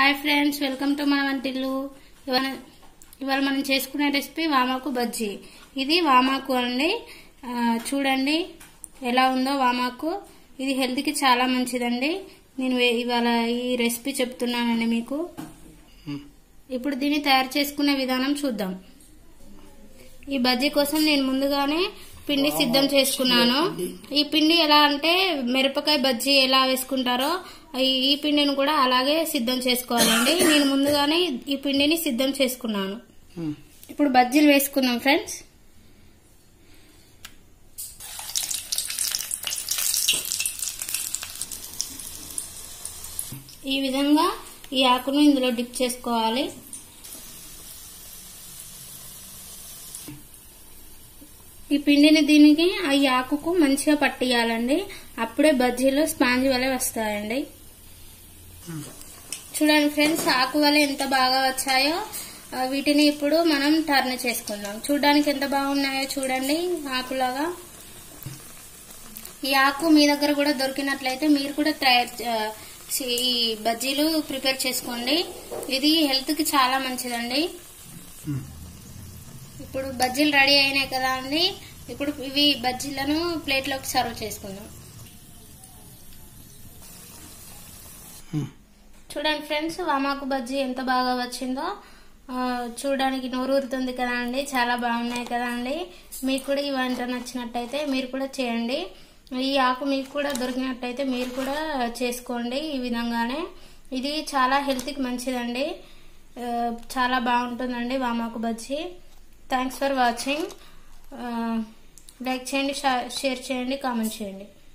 hi friends welcome to మన వంటిల్లు ఇవాళ ఇవాళ మనం చేసుకునే రెసిపీ వామాకు బజ్జీ ఇది వామాకు అండి ఆ, చూడండి ఎలా ఉందో వామాకు ఇది హెల్త్కి చాలా మంచిదండి నేను వే- ఇవాళ ఈ రెసిపీ చెప్తున్నానండి మీకు ఇప్పుడు దీన్ని తయారు చేసుకునే విధానం చూద్దాం ఈ బజ్జీ కోసం నేను ముందుగానే పిండి సిద్ధం చేసుకున్నాను ఈ పిండి ఎలా అంటే మిరపకాయ బజ్జీ ఎలా వేసుకుంటారో ఈ- ఈ పిండిని కూడా అలాగే సిద్ధం చేసుకోవాలండి నేను ముందుగానే ఈ పిండిని సిద్ధం చేసుకున్నాను ఇప్పుడు బజ్జీలు వేసుకుందాం ఫ్రెండ్స్ ఈ విధంగా ఈ ఆకును ఇందులో డిప్ చేసుకోవాలి ఈ పిండిని దీనికి ఆ ఈ ఆకుకు మంచిగా పట్టియాలండి అప్పుడే బజ్జీలు స్పాంజ్ వలె వస్తాయండి చూడండి ఫ్రెండ్స్ ఆకు వల్ల ఎంత బాగా వచ్చాయో ఆ, వీటిని ఇప్పుడు మనం టర్న్ చేసుకుందాం చూడడానికి ఎంత బాగున్నాయో చూడండి ఆకులాగా ఈ ఆకు మీ దగ్గర కూడా దొరికినట్లయితే మీరు కూడా తయారు ఆ, ఈ బజ్జీలు ప్రిపేర్ చేసుకోండి ఇది హెల్త్ కి చాలా మంచిదండి ఇప్పుడు బజ్జీలు రెడీ అయినాయి కదా అండి ఇప్పుడు ఇవి బజ్జీలను ప్లేట్లోకి సర్వ్ చేసుకుందాం చూడండి ఫ్రెండ్స్ వామాకు బజ్జీ ఎంత బాగా వచ్చిందో ఆ, చూడడానికి నోరూరుతుంది కదా అండి చాలా బాగున్నాయి కదా అండి మీకు కూడా ఈ వంట నచ్చినట్టయితే మీరు కూడా చేయండి ఈ ఆకు మీకు కూడా దొరికినట్టయితే మీరు కూడా చేసుకోండి ఈ విధంగానే ఇది చాలా హెల్త్కి మంచిదండి ఆ, చాలా బాగుంటుందండి వామాకు bajji thanks for watching like చేయండి షేర్ చేయండి కామెంట్ చేయండి